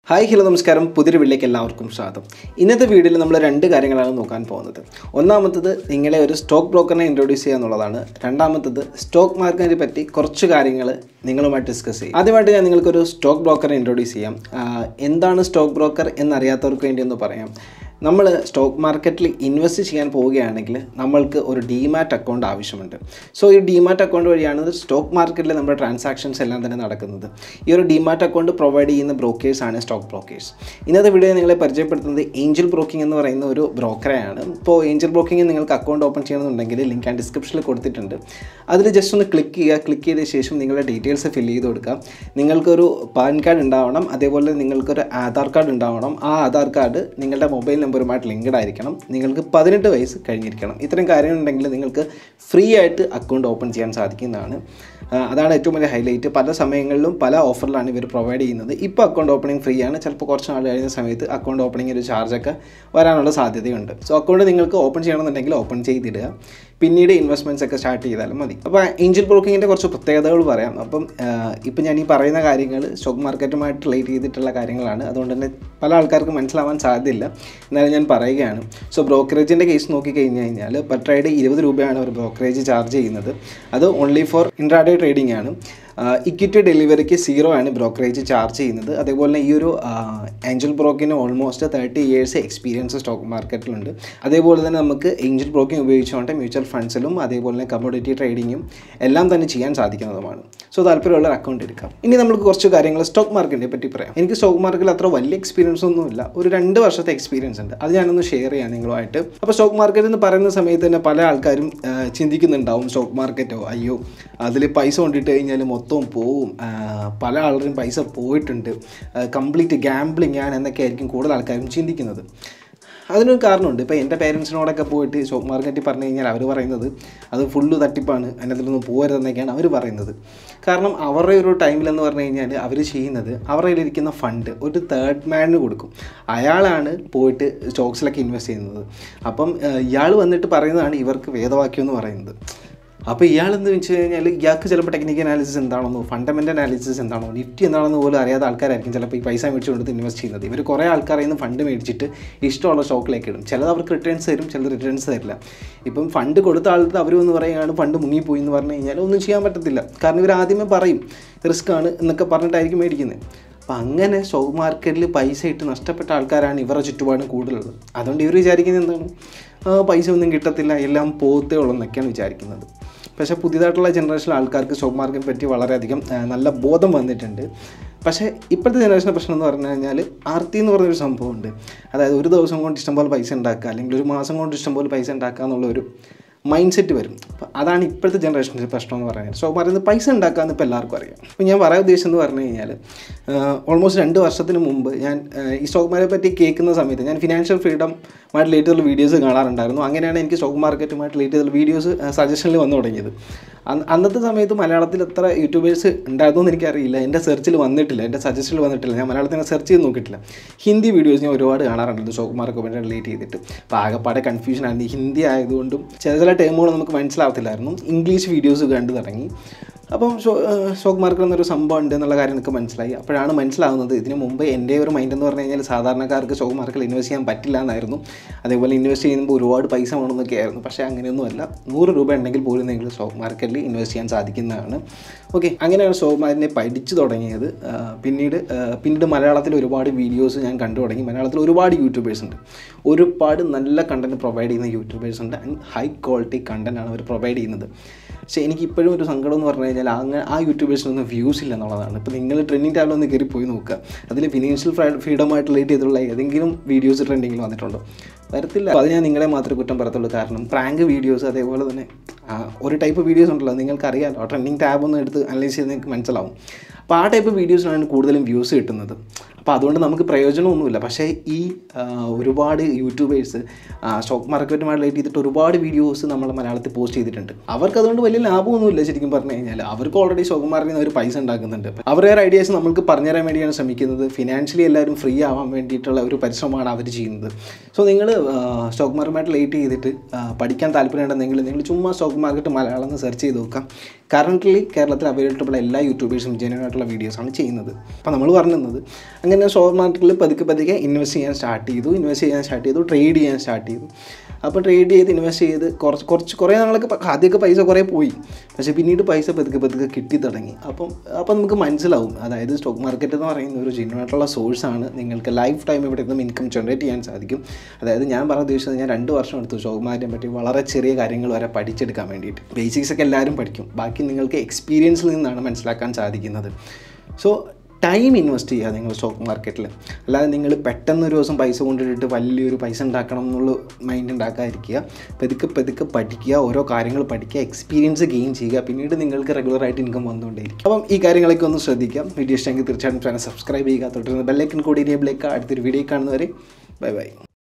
hi hello നമസ്കാരം പുതിയൊരു വീട്ടിലേക്ക് എല്ലാവർക്കും സ്വാഗതം ഇന്നത്തെ വീഡിയോയിൽ നമ്മൾ രണ്ട് കാര്യങ്ങളാണ് നോക്കാൻ പോകുന്നത് ഒന്നാമത്തത് നിങ്ങളെ ഒരു സ്റ്റോക്ക് ബ്രോക്കറിനെ ഇൻട്രൊഡ്യൂസ് ചെയ്യുക എന്നുള്ളതാണ് രണ്ടാമത്തത് സ്റ്റോക്ക് മാർക്കറ്റിനെ പറ്റി കുറച്ച് കാര്യങ്ങൾ നിങ്ങളുമായിട്ട് ഡിസ്കസ് ചെയ്യും ആദ്യമായിട്ട് ഞാൻ നിങ്ങൾക്കൊരു സ്റ്റോക്ക് ബ്രോക്കറെ ഇൻട്രൊഡ്യൂസ് ചെയ്യാം ആഹ് എന്താണ് സ്റ്റോക്ക് ബ്രോക്കർ എന്നറിയാത്തവർക്ക് വേണ്ടി ഒന്ന് പറയാം നമ്മൾ സ്റ്റോക്ക് മാർക്കറ്റിൽ ഇൻവെസ്റ്റ് ചെയ്യാൻ പോവുകയാണെങ്കിൽ നമ്മൾക്ക് ഒരു ഡിമാറ്റ് അക്കൗണ്ട് ആവശ്യമുണ്ട് സോ ഈ ഡിമാറ്റ് അക്കൗണ്ട് വഴിയാണ് സ്റ്റോക്ക് മാർക്കറ്റിൽ നമ്മുടെ ട്രാൻസാക്ഷൻസ് എല്ലാം തന്നെ നടക്കുന്നത് ഈ ഒരു ഡിമാറ്റ് അക്കൗണ്ട് പ്രൊവൈഡ് ചെയ്യുന്ന ബ്രോക്കേഴ്സാണ് സ്റ്റോക്ക് ബ്രോക്കേഴ്സ് ഇന്നത്തെ വീഡിയോ നിങ്ങളെ പരിചയപ്പെടുത്തുന്നത് ഏഞ്ചൽ ബ്രോക്കിംഗ് എന്ന് പറയുന്ന ഒരു ബ്രോക്കറെയാണ് ഇപ്പോൾ ഏഞ്ചൽ ബ്രോക്കിംഗ് നിങ്ങൾക്ക് അക്കൗണ്ട് ഓപ്പൺ ചെയ്യണമെന്നുണ്ടെങ്കിൽ ലിങ്ക് ഞാൻ ഡിസ്ക്രിപ്ഷനിൽ കൊടുത്തിട്ടുണ്ട് അതിൽ ജസ്റ്റ് ഒന്ന് ക്ലിക്ക് ചെയ്യുക ക്ലിക്ക് ചെയ്ത ശേഷം നിങ്ങളുടെ ഡീറ്റെയിൽസ് ഫില്ല് ചെയ്ത് കൊടുക്കുക നിങ്ങൾക്കൊരു പാൻ കാർഡ് ഉണ്ടാവണം അതേപോലെ നിങ്ങൾക്കൊരു ആധാർ കാർഡ് ഉണ്ടാവണം ആ ആധാർ കാർഡ് നിങ്ങളുടെ മൊബൈൽ നമ്പറുമായിട്ട് ലിങ്ക്ഡ് ആയിരിക്കണം നിങ്ങൾക്ക് പതിനെട്ട് വയസ്സ് കഴിഞ്ഞിരിക്കണം ഇത്തരം കാര്യങ്ങളുണ്ടെങ്കിൽ നിങ്ങൾക്ക് ഫ്രീ ആയിട്ട് അക്കൗണ്ട് ഓപ്പൺ ചെയ്യാൻ സാധിക്കുന്നതാണ് ആ, അതാണ് ഏറ്റവും വലിയ ഹൈലൈറ്റ് പല സമയങ്ങളിലും പല ഓഫറിലാണ് ഇവർ പ്രൊവൈഡ് ചെയ്യുന്നത് ഇപ്പോൾ അക്കൗണ്ട് ഓപ്പണിംഗ് ഫ്രീ ആണ് ചിലപ്പോൾ കുറച്ച് നാൾ കഴിഞ്ഞ സമയത്ത് അക്കൗണ്ട് ഓപ്പണിംഗ് ഒരു ചാർജൊക്കെ വരാനുള്ള സാധ്യതയുണ്ട് സോ അക്കൗണ്ട് നിങ്ങൾക്ക് ഓപ്പൺ ചെയ്യണമെന്നുണ്ടെങ്കിൽ ഓപ്പൺ ചെയ്തിടുക പിന്നീട് ഇൻവെസ്റ്റ്മെൻറ്റ്സ് ഒക്കെ സ്റ്റാർട്ട് ചെയ്താലും മതി അപ്പോൾ ഏഞ്ചൽ ബ്രോക്കിങ്ങിൻ്റെ കുറച്ച് പ്രത്യേകതകൾ പറയാം അപ്പം ഇപ്പം ഞാൻ ഈ പറയുന്ന കാര്യങ്ങൾ സ്റ്റോക്ക് മാർക്കറ്റുമായിട്ട് റിലേറ്റ് ചെയ്തിട്ടുള്ള കാര്യങ്ങളാണ് അതുകൊണ്ട് തന്നെ പല ആൾക്കാർക്കും മനസ്സിലാവാൻ സാധ്യതയില്ല എന്നാലും ഞാൻ പറയുകയാണ് സോ ബ്രോക്കറേജിൻ്റെ കേസ് നോക്കിക്കഴിഞ്ഞ് കഴിഞ്ഞാൽ പെർ ട്രേഡ് ഇരുപത് രൂപയാണ് ഒരു ബ്രോക്കറേജ് ചാർജ് ചെയ്യുന്നത് അത് ഓൺലി ഫോർ ഇൻട്രാഡേ ട്രേഡിംഗ് ആണ് ഇക്വിറ്റി ഡെലിവറിക്ക് സീറോ ആണ് ബ്രോക്കറേജ് ചാർജ് ചെയ്യുന്നത് അതേപോലെ തന്നെ ഈ ഒരു ഏഞ്ചൽ ബ്രോക്കിന് almost thirty years experience stock മാർക്കറ്റിലുണ്ട് അതേപോലെ തന്നെ നമുക്ക് ഏഞ്ചൽ ബ്രോക്കിംഗ് ഉപയോഗിച്ചുകൊണ്ട് മ്യൂച്വൽ ഫണ്ട്സിലും അതേപോലെ തന്നെ കമ്മോഡിറ്റി ട്രേഡിങ്ങും എല്ലാം തന്നെ ചെയ്യാൻ സാധിക്കുന്നതുമാണ് സോ താല്പര്യമുള്ള അക്കൗണ്ട് എടുക്കാം ഇനി നമുക്ക് കുറച്ച് കാര്യങ്ങൾ സ്റ്റോക്ക് മാർക്കറ്റിനെ പറ്റി പറയാം എനിക്ക് സ്റ്റോക്ക് മാർക്കറ്റിൽ അത്ര വലിയ എക്സ്പീരിയൻസ് ഒന്നുമില്ല ഒരു രണ്ട് വർഷത്തെ എക്സ്പീരിയൻസ് ഉണ്ട് അത് ഞാനൊന്ന് ഷെയർ ചെയ്യാം നിങ്ങളുമായിട്ട് അപ്പോൾ സ്റ്റോക്ക് മാർക്കറ്റ് എന്ന് പറയുന്ന സമയത്ത് തന്നെ പല ആൾക്കാരും ആ, ചിന്തിക്കുന്നുണ്ടാവും സ്റ്റോക്ക് മാർക്കറ്റോ അയ്യോ അതിൽ പൈസ കൊണ്ടിട്ട് കഴിഞ്ഞാൽ മൊത്തവും പോവും ആ, പല ആളുടെയും പൈസ പോയിട്ടുണ്ട് കംപ്ലീറ്റ് ഗാംബ്ലിംഗ് ആണ് എന്നൊക്കെ ആയിരിക്കും കൂടുതൽ ആൾക്കാരും ചിന്തിക്കുന്നത് അതിനൊരു കാരണമുണ്ട് ഇപ്പോൾ എൻ്റെ പേരൻസിനോടൊക്കെ പോയിട്ട് സ്റ്റോക്ക് മാർക്കറ്റിൽ പറഞ്ഞു കഴിഞ്ഞാൽ അവർ പറയുന്നത് അത് ഫുള്ള് തട്ടിപ്പാണ് അതിനകത്തൊന്നും പോകരുതെന്നൊക്കെയാണ് അവർ പറയുന്നത് കാരണം അവരുടെ ഒരു ടൈമിലെന്ന് പറഞ്ഞു കഴിഞ്ഞാൽ അവർ ചെയ്യുന്നത് അവരുടെ കയ്യിലിരിക്കുന്ന ഫണ്ട് ഒരു തേർഡ് മാനിന് കൊടുക്കും അയാളാണ് പോയിട്ട് സ്റ്റോക്സിലൊക്കെ ഇൻവെസ്റ്റ് ചെയ്യുന്നത് അപ്പം ഇയാൾ വന്നിട്ട് പറയുന്നതാണ് ഇവർക്ക് വേദവാക്യം എന്ന് പറയുന്നത് അപ്പോൾ ഇയാൾ എന്ന് വെച്ച് കഴിഞ്ഞാൽ ഇയാൾക്ക് ചിലപ്പോൾ ടെക്നിക്കൽ അനാലിസിസ് എന്താണെന്നോ ഫണ്ടമെൻ്റൽ അനാലിസിസ് എന്താണോ നിഫ്റ്റി എന്താണെന്ന് പോലും അറിയാത്ത ആൾക്കാരായിരിക്കും ചിലപ്പോൾ ഈ പൈസ മേടിച്ച് കൊടുത്ത് ഇൻവെസ്റ്റ് ചെയ്യുന്നത് ഇവർ കുറേ ആൾക്കാരിൽ നിന്ന് ഫണ്ട് മേടിച്ചിട്ട് ഇഷ്ടമുള്ള സ്റ്റോക്കിലേക്ക് ഇടും ചിലത് അവർക്ക് റിട്ടേൺസ് തരും ചിലത് റിട്ടേൺസ് തരില്ല ഇപ്പം ഫണ്ട് കൊടുത്ത ആൾക്ക് അവർ എന്ന് പറയുകയാണ് ഫണ്ട് മുങ്ങിപ്പോയി എന്ന് പറഞ്ഞു കഴിഞ്ഞാൽ ഒന്നും ചെയ്യാൻ പറ്റത്തില്ല കാരണം ഇവർ ആദ്യമേ പറയും റിസ്ക് ആണ് എന്നൊക്കെ പറഞ്ഞിട്ടായിരിക്കും മേടിക്കുന്നത് അപ്പം അങ്ങനെ സ്റ്റോക്ക് മാർക്കറ്റിൽ പൈസ ഇട്ട് നഷ്ടപ്പെട്ട ആൾക്കാരാണ് ഇവരുടെ ചുറ്റുപാടും കൂടുതലുള്ളത് അതുകൊണ്ട് ഇവർ വിചാരിക്കുന്നത് എന്താണ് ആ, പൈസ ഒന്നും കിട്ടത്തില്ല എല്ലാം പോത്തേ ഉള്ളൂ എന്നൊക്കെയാണ് വിചാരിക്കുന്നത് പക്ഷേ പുതിയതായിട്ടുള്ള ജനറേഷനിലെ ആൾക്കാർക്ക് സ്റ്റോക്ക് മാർക്കറ്റിനെ പറ്റി വളരെയധികം ആ, നല്ല ബോധം വന്നിട്ടുണ്ട് പക്ഷേ ഇപ്പോഴത്തെ ജനറേഷൻ്റെ പ്രശ്നം എന്ന് പറഞ്ഞു കഴിഞ്ഞാൽ ആർത്തി എന്ന് പറഞ്ഞൊരു സംഭവമുണ്ട് അതായത് ഒരു ദിവസം കൊണ്ട് ഇഷ്ടംപോലെ പൈസ ഉണ്ടാക്കുക അല്ലെങ്കിൽ ഒരു മാസം കൊണ്ട് ഇഷ്ടംപോലെ പൈസ ഉണ്ടാക്കുക എന്നുള്ള ഒരു മൈൻഡ് സെറ്റ് വരും അപ്പോൾ അതാണ് ഇപ്പോഴത്തെ ജനറേഷൻ്റെ പ്രശ്നം എന്ന് പറയുന്നത് സ്റ്റോക്ക് മാർക്കറ്റ് പൈസ ഉണ്ടാക്കാമെന്ന് ഇപ്പോൾ എല്ലാവർക്കും അറിയാം അപ്പോൾ ഞാൻ പറയാൻ ഉദ്ദേശിച്ചെന്ന് പറഞ്ഞു കഴിഞ്ഞാൽ ഓൾമോസ്റ്റ് രണ്ട് വർഷത്തിന് മുമ്പ് ഞാൻ ആ, ഈ സ്റ്റോക്ക് മാർക്കറ്റ് പറ്റി കേൾക്കുന്ന സമയത്ത് ഞാൻ ഫിനാൻഷ്യൽ ഫ്രീഡമായിട്ട് റിലേറ്റ് ചെയ്തുള്ള വീഡിയോസ് കാണാറുണ്ടായിരുന്നു അങ്ങനെയാണ് എനിക്ക് സ്റ്റോക്ക് മാർക്കറ്റുമായിട്ട് റിലേറ്റ് ചെയ്തുള്ള വീഡിയോസ് സജഷനിൽ വന്നു തുടങ്ങിയത് അന്ന് അന്നത്തെ സമയത്ത് മലയാളത്തിൽ എത്ര യൂട്യൂബേഴ്സ് ഉണ്ടായിരുന്നു എന്ന് എനിക്കറിയില്ല എൻ്റെ സെർച്ചിൽ വന്നിട്ടില്ല എൻ്റെ സജഷനിൽ വന്നിട്ടില്ല ഞാൻ മലയാളത്തിൽ സെർച്ച് ചെയ്ത് നോക്കിയിട്ടില്ല ഹിന്ദി വീഡിയോസ് ഞാൻ ഒരുപാട് കാണാറുണ്ട് സ്റ്റോക്ക് മാർക്കറ്റുമായിട്ട് റിലേറ്റ് ചെയ്തിട്ട് അപ്പോൾ ആകെപ്പാടെ കൺഫ്യൂഷൻ ആയിരുന്നു ഈ ഹിന്ദി ആയതുകൊണ്ടും ചില ചില ടേമുകൾ നമുക്ക് മനസ്സിലാവത്തില്ലായിരുന്നു ഇംഗ്ലീഷ് വീഡിയോസ് കണ്ടു തുടങ്ങി അപ്പം സ്റ്റോക്ക് മാർക്കറ്റ് എന്നൊരു സംഭവം ഉണ്ട് എന്നുള്ള കാര്യം എനിക്ക് മനസ്സിലായി അപ്പോഴാണ് മനസ്സിലാവുന്നത് ഇതിന് മുമ്പ് എൻ്റെ ഒരു മൈൻഡ് എന്ന് പറഞ്ഞു കഴിഞ്ഞാൽ സാധാരണക്കാർക്ക് സ്റ്റോക്ക് മാർക്കറ്റിൽ ഇൻവെസ്റ്റ് ചെയ്യാൻ പറ്റില്ല എന്നായിരുന്നു അതേപോലെ ഇൻവെസ്റ്റ് ചെയ്യുമ്പോൾ ഒരുപാട് പൈസ വേണമെന്നൊക്കെ ആയിരുന്നു പക്ഷേ അങ്ങനെയൊന്നുമല്ല നൂറ് രൂപ ഉണ്ടെങ്കിൽ പോലും നിങ്ങൾ സ്റ്റോക്ക് മാർക്കറ്റിൽ ഇൻവെസ്റ്റ് ചെയ്യാൻ സാധിക്കുന്നതാണ് ഓക്കെ അങ്ങനെയാണ് സ്റ്റോക്ക് മാർക്കറ്റിനെ പഠിച്ചു തുടങ്ങിയത് ആ, പിന്നീട് ആ, പിന്നീട് മലയാളത്തിൽ ഒരുപാട് വീഡിയോസ് ഞാൻ കണ്ടു തുടങ്ങി മലയാളത്തിൽ ഒരുപാട് യൂട്യൂബേഴ്സ് ഉണ്ട് ഒരുപാട് നല്ല കണ്ടൻറ്റ് പ്രൊവൈഡ് ചെയ്യുന്ന യൂട്യൂബേഴ്സ് ഉണ്ട് ആൻഡ് ഹൈ ക്വാളിറ്റി കണ്ടൻ്റ് ആണ് അവർ പ്രൊവൈഡ് ചെയ്യുന്നത് പക്ഷേ എനിക്ക് ഇപ്പോഴും ഒരു സങ്കടം എന്ന് പറഞ്ഞു കഴിഞ്ഞാൽ അങ്ങനെ ആ യൂട്യൂബേഴ്സിനൊന്നും വ്യൂസ് ഇല്ല എന്നുള്ളതാണ് ഇപ്പോൾ നിങ്ങൾ ട്രെൻഡിങ് ടാബിൽ ഒന്ന് കയറി പോയി നോക്കുക അതിൽ ഫിനാൻഷ്യൽ ഫ്രീഡമായിട്ട് റിലേറ്റ് ചെയ്തിട്ടുള്ള ഏതെങ്കിലും വീഡിയോസ് ട്രെൻഡിങ്ങിൽ വന്നിട്ടുണ്ടോ വരത്തില്ല അപ്പോൾ അത് ഞാൻ നിങ്ങളെ മാത്രമേ കുറ്റം പറയത്തുള്ളൂ കാരണം പ്രാങ്ക് വീഡിയോസ് അതേപോലെ തന്നെ ആ, ഒരു ടൈപ്പ് വീഡിയോസ് ഉണ്ടല്ലോ നിങ്ങൾക്കറിയാമല്ലോ ട്രെൻഡിങ് ടാബ് ഒന്ന് എടുത്ത് അനലൈസ് ചെയ്ത് നിങ്ങൾക്ക് മനസ്സിലാവും അപ്പോൾ ആ ടൈപ്പ് വീഡിയോസിനാണ് കൂടുതലും വ്യൂസ് കിട്ടുന്നത് അപ്പോൾ അതുകൊണ്ട് നമുക്ക് പ്രയോജനമൊന്നുമില്ല പക്ഷേ ഈ ആ, ഒരുപാട് യൂട്യൂബേഴ്സ് സ്റ്റോക്ക് മാർക്കറ്റുമായി റിലേറ്റ് ചെയ്തിട്ട് ഒരുപാട് വീഡിയോസ് നമ്മൾ മലയാളത്തിൽ പോസ്റ്റ് ചെയ്തിട്ടുണ്ട് അവർക്ക് അതുകൊണ്ട് വലിയ ലാഭമൊന്നുമില്ല ശരിക്കും പറഞ്ഞു കഴിഞ്ഞാൽ അവർക്ക് ഓൾറെഡി സ്റ്റോക്ക് മാർക്കറ്റിൽ നിന്ന് ഒരു പൈസ ഉണ്ടാക്കുന്നുണ്ട് അവരുടെ ഐഡിയാസ് നമ്മൾക്ക് പറഞ്ഞുതരാൻ വേണ്ടിയാണ് ശ്രമിക്കുന്നത് ഫിനാൻഷ്യലി എല്ലാവരും ഫ്രീ ആവാൻ വേണ്ടിയിട്ടുള്ള ഒരു പരിശ്രമമാണ് അവർ ചെയ്യുന്നത് സോ നിങ്ങൾ സ്റ്റോക്ക് മാർക്കറ്റുമായിട്ട് റിലേറ്റ് ചെയ്തിട്ട് ആ, പഠിക്കാൻ താല്പര്യമുണ്ടെങ്കിൽ നിങ്ങൾ ചുമ്മാ സ്റ്റോക്ക് സ്റ്റോക്ക് മാർക്കറ്റ് മലയാളം എന്ന് സെർച്ച് ചെയ്ത് നോക്കാം കറൻ്റ്ലി കേരളത്തിൽ അവൈലബിൾ എല്ലാ യൂട്യൂബേഴ്സും ജെന്യൂൻ ആയിട്ടുള്ള വീഡിയോസാണ് ചെയ്യുന്നത് അപ്പോൾ നമ്മൾ പറഞ്ഞത് അങ്ങനെ സ്റ്റോക്ക് മാർക്കറ്റിൽ പതുക്കെ പതുക്കെ ഇൻവെസ്റ്റ് ചെയ്യാൻ സ്റ്റാർട്ട് ചെയ്തു ഇൻവെസ്റ്റ് ചെയ്യാൻ സ്റ്റാർട്ട് ചെയ്തു ട്രേഡ് ചെയ്യാൻ സ്റ്റാർട്ട് ചെയ്തു അപ്പോൾ ട്രേഡ് ചെയ്ത് ഇൻവെസ്റ്റ് ചെയ്ത് കുറച്ച് കുറച്ച് കുറേ നാളൊക്കെ പ- ആദ്യമൊക്കെ പൈസ കുറേ പോയി പക്ഷേ പിന്നീട് പൈസ പതുക്കെ പതുക്കെ കിട്ടി തുടങ്ങി അപ്പം അപ്പം നമുക്ക് മനസ്സിലാവും അതായത് സ്റ്റോക്ക് മാർക്കറ്റ് എന്ന് പറയുന്ന ഒരു genuine ആയിട്ടുള്ള സോഴ്സാണ് നിങ്ങൾക്ക് ലൈഫ് ടൈം ഇവിടെ നിന്നും ഇൻകം ജനറേറ്റ് ചെയ്യാൻ സാധിക്കും അതായത് ഞാൻ പറഞ്ഞ ഉദ്ദേശിച്ചത് ഞാൻ രണ്ട് വർഷം എടുത്തു സ്റ്റോക്ക് മാർക്കറ്റിനെ പറ്റി വളരെ ചെറിയ കാര്യങ്ങൾ വരെ പഠിച്ചെടുക്കാൻ വേണ്ടിയിട്ട് ബേസിക്സ് ഒക്കെ എല്ലാവരും പഠിക്കും ബാക്കി നിങ്ങൾക്ക് എക്സ്പീരിയൻസിൽ നിന്നാണ് മനസ്സിലാക്കാൻ സാധിക്കുന്നത് സോ ടൈം ഇൻവെസ്റ്റ് ചെയ്യുക നിങ്ങൾ സ്റ്റോക്ക് മാർക്കറ്റിൽ അല്ലാതെ നിങ്ങൾ പെട്ടെന്ന് ഒരു ദിവസം പൈസ കൊണ്ടിട്ടിട്ട് വലിയൊരു പൈസ ഉണ്ടാക്കണം എന്നുള്ള മൈൻഡ് ഉണ്ടാക്കാതിരിക്കുക പതുക്കെ പതുക്കെ പഠിക്കുക ഓരോ കാര്യങ്ങൾ പഠിക്കുക എക്സ്പീരിയൻസ് ഗെയിൻ ചെയ്യുക പിന്നീട് നിങ്ങൾക്ക് റെഗുലറായിട്ട് ഇൻകം വന്നുകൊണ്ടേയിരിക്കും അപ്പം ഈ കാര്യങ്ങളൊക്കെ ഒന്ന് ശ്രദ്ധിക്കാം വീഡിയോ ഇഷ്ടമെങ്കിൽ തീർച്ചയായിട്ടും ചാനൽ സബ്സ്ക്രൈബ് ചെയ്യുക തുടർന്ന് ബെല്ലൈക്കൻ കൂടി ഇനിയബിളേക്ക് അടുത്തൊരു വീഡിയോ കാണുന്നവരെ ബൈ ബൈ